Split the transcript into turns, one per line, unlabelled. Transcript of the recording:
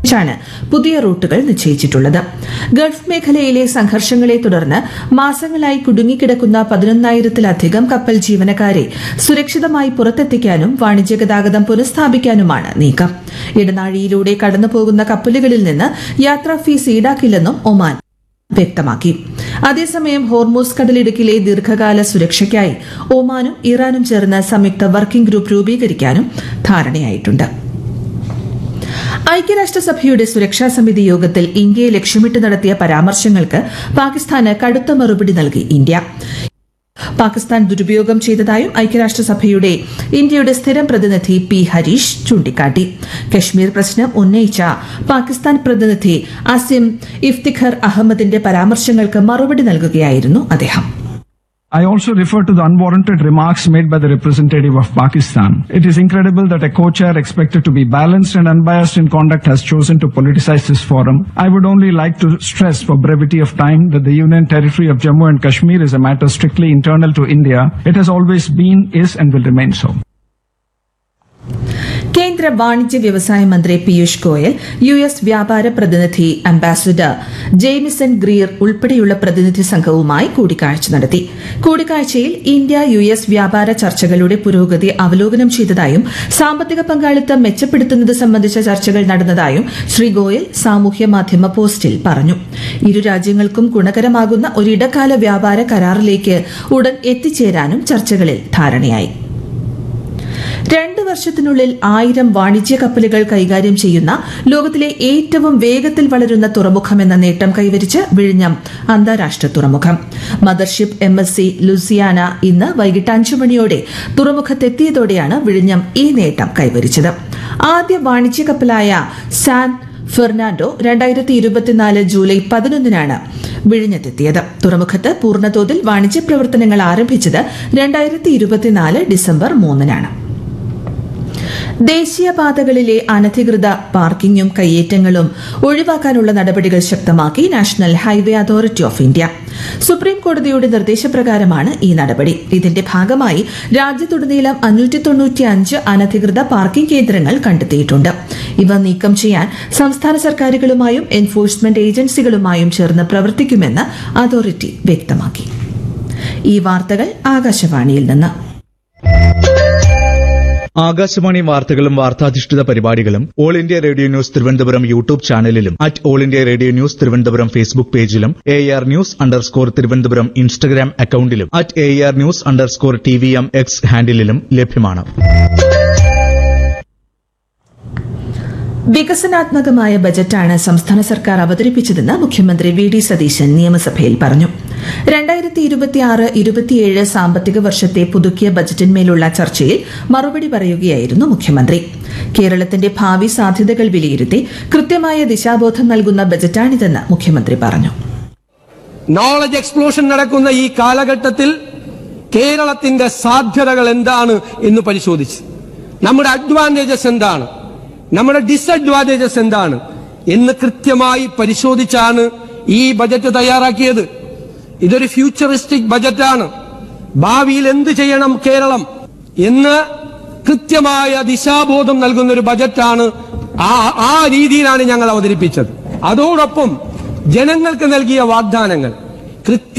ാണ് പുതിയ റൂട്ടുകൾ നിശ്ചയിച്ചിട്ടുള്ളത് ഗൾഫ് മേഖലയിലെ സംഘർഷങ്ങളെ തുടർന്ന് മാസങ്ങളായി കുടുങ്ങിക്കിടക്കുന്ന പതിനൊന്നായിരത്തിലധികം കപ്പൽ ജീവനക്കാരെ സുരക്ഷിതമായി പുറത്തെത്തിക്കാനും വാണിജ്യ ഗതാഗതം പുനഃസ്ഥാപിക്കാനുമാണ് നീക്കം ഇടനാഴിയിലൂടെ കടന്നുപോകുന്ന കപ്പലുകളിൽ നിന്ന് യാത്രാ ഫീസ് ഈടാക്കില്ലെന്നും ഒമാൻ വ്യക്തമാക്കി അതേസമയം ഹോർമൂസ് കടലിടുക്കിലെ ദീർഘകാല സുരക്ഷയ്ക്കായി ഒമാനും ഇറാനും ചേർന്ന് സംയുക്ത വർക്കിംഗ് ഗ്രൂപ്പ് രൂപീകരിക്കാനും ധാരണയായിട്ടുണ്ട് ഐക്യരാഷ്ട്രസഭയുടെ സുരക്ഷാ സമിതി യോഗത്തിൽ ഇന്ത്യയെ ലക്ഷ്യമിട്ട് നടത്തിയ പരാമർശങ്ങൾക്ക് പാകിസ്ഥാന് കടുത്ത മറുപടി നൽകി ഇന്ത്യ പാകിസ്ഥാൻ ദുരുപയോഗം ചെയ്തതായും ഐക്യരാഷ്ട്രസഭയുടെ ഇന്ത്യയുടെ സ്ഥിരം പ്രതിനിധി പി ഹരീഷ് ചൂണ്ടിക്കാട്ടി കശ്മീർ പ്രശ്നം ഉന്നയിച്ച പാകിസ്ഥാൻ പ്രതിനിധി അസിം ഇഫ്തിഖർ അഹമ്മദിന്റെ പരാമർശങ്ങൾക്ക് മറുപടി നൽകുകയായിരുന്നു അദ്ദേഹം
I also refer to the unwarranted remarks made by the representative of Pakistan. It is incredible that a co-chair expected to be balanced and unbiased in conduct has chosen to politicize this forum. I would only like to stress for brevity of time that the Union Territory of Jammu and Kashmir is a matter strictly internal to India. It has always been, is and will remain so.
കേന്ദ്ര വാണിജ്യ വ്യവസായ മന്ത്രി Piyush Goyal U S വ്യാപാര പ്രതിനിധി ambassador Jamieson Greer ഉൾപ്പെടെയുള്ള പ്രതിനിധി സംഘവുമായി കൂടിക്കാഴ്ച നടത്തി കൂടിക്കാഴ്ചയിൽ ഇന്ത്യ യു എസ് വ്യാപാര ചർച്ചകളുടെ പുരോഗതി അവലോകനം ചെയ്തതായും സാമ്പത്തിക പങ്കാളിത്തം മെച്ചപ്പെടുത്തുന്നത് സംബന്ധിച്ച ചർച്ചകൾ നടന്നതായും ശ്രീ ഗോയൽ സാമൂഹ്യ മാധ്യമ പോസ്റ്റിൽ പറഞ്ഞു ഇരു രാജ്യങ്ങൾക്കും ഗുണകരമാകുന്ന ഒരു ഇടക്കാല വ്യാപാര കരാറിലേക്ക് ഉടൻ എത്തിച്ചേരാനും ചർച്ചകളിൽ ധാരണയായി രണ്ട് വർഷത്തിനുള്ളിൽ ആയിരം വാണിജ്യ കപ്പലുകൾ കൈകാര്യം ചെയ്യുന്ന ലോകത്തിലെ ഏറ്റവും വേഗത്തിൽ വളരുന്ന തുറമുഖമെന്ന നേട്ടം കൈവരിച്ച് വിഴിഞ്ഞം അന്താരാഷ്ട്ര തുറമുഖം mothership M S C Luciana ഇന്ന് വൈകിട്ട് അഞ്ചു മണിയോടെ തുറമുഖത്തെത്തിയതോടെയാണ് വിഴിഞ്ഞം ഈ നേട്ടം കൈവരിച്ചത് ആദ്യ വാണിജ്യ കപ്പലായ സാൻ ഫെർണാണ്ടോ രണ്ടായിരത്തി ഇരുപത്തിനാല് ജൂലൈ പതിനൊന്നിനാണ് വിഴിഞ്ഞത്തെത്തിയത് തുറമുഖത്ത് പൂർണ്ണതോതിൽ വാണിജ്യ പ്രവർത്തനങ്ങൾ ആരംഭിച്ചത് രണ്ടായിരത്തി ഇരുപത്തിനാല് ഡിസംബർ മൂന്നിനാണ് ദേശീയപാതകളിലെ അനധികൃത പാർക്കിംഗും കയ്യേറ്റങ്ങളും ഒഴിവാക്കാനുള്ള നടപടികൾ ശക്തമാക്കി National Highway Authority of India supreme കോടതിയുടെ നിർദ്ദേശപ്രകാരമാണ് ഈ നടപടി ഇതിന്റെ ഭാഗമായി രാജ്യത്തുടനീളം അഞ്ഞൂറ്റി തൊണ്ണൂറ്റി അഞ്ച് അനധികൃത പാർക്കിംഗ് കേന്ദ്രങ്ങൾ കണ്ടെത്തിയിട്ടുണ്ട് ഇവ നീക്കം ചെയ്യാൻ സംസ്ഥാന സർക്കാരുകളുമായും എൻഫോഴ്സ്മെന്റ് ഏജൻസികളുമായും ചേർന്ന് പ്രവർത്തിക്കുമെന്ന് അതോറിറ്റി വ്യക്തമാക്കി ഈ വാർത്തകൾ ആകാശവാണിയിൽ നിന്ന്
ആകാശവാണി വാർത്തകളും വാർത്താധിഷ്ഠിത പരിപാടികളും All India Radio News Thiruvananthapuram YouTube ചാനലിലും at All India Radio News Thiruvananthapuram Facebook പേജിലും A R news underscore Thiruvananthapuram Instagram അക്കൌണ്ടിലും at A R news underscore T V M X ഹാൻഡിലും ലഭ്യമാണ്
വികസനാത്മകമായ ബജറ്റാണ് സംസ്ഥാന സർക്കാർ അവതരിപ്പിച്ചതെന്ന് മുഖ്യമന്ത്രി വി ഡി സതീശൻ നിയമസഭയിൽ പറഞ്ഞു രണ്ടായിരത്തി ഇരുപത്തിയാറ് ഇരുപത്തിയേഴ് സാമ്പത്തിക വർഷത്തെ പുതുക്കിയ ബജറ്റിന്മേലുള്ള ചർച്ചയിൽ മറുപടി പറയുകയായിരുന്നു മുഖ്യമന്ത്രി കേരളത്തിന്റെ ഭാവി സാധ്യതകൾ വിലയിരുത്തി കൃത്യമായ ദിശാബോധം നൽകുന്ന ബജറ്റാണിതെന്ന് മുഖ്യമന്ത്രി പറഞ്ഞു
നോളജ് എക്സ്പ്ലോഷൻ നടക്കുന്ന ഈ കാലഘട്ടത്തിൽ കേരളത്തിന്റെ സാധ്യതകൾ എന്താണ് എന്ന് പരിശോധിച്ച് നമ്മുടെ അഡ്വാൻറ്റേജസ് എന്താണ് നമ്മുടെ ഡിസഡ്വാൻറ്റേജസ് എന്താണ് എന്ന് കൃത്യമായി പരിശോധിച്ചാണ് ഈ ബജറ്റ് തയ്യാറാക്കിയത് ഇതൊരു ഫ്യൂച്ചറിസ്റ്റിക് ബജറ്റാണ് ഭാവിയിൽ എന്ത് ചെയ്യണം കേരളം എന്ന് കൃത്യമായ ദിശാബോധം നൽകുന്ന ഒരു ബജറ്റാണ് ആ ആ രീതിയിലാണ് ഞങ്ങൾ അവതരിപ്പിച്ചത് അതോടൊപ്പം ജനങ്ങൾക്ക് നൽകിയ വാഗ്ദാനങ്ങൾ കൃത്യ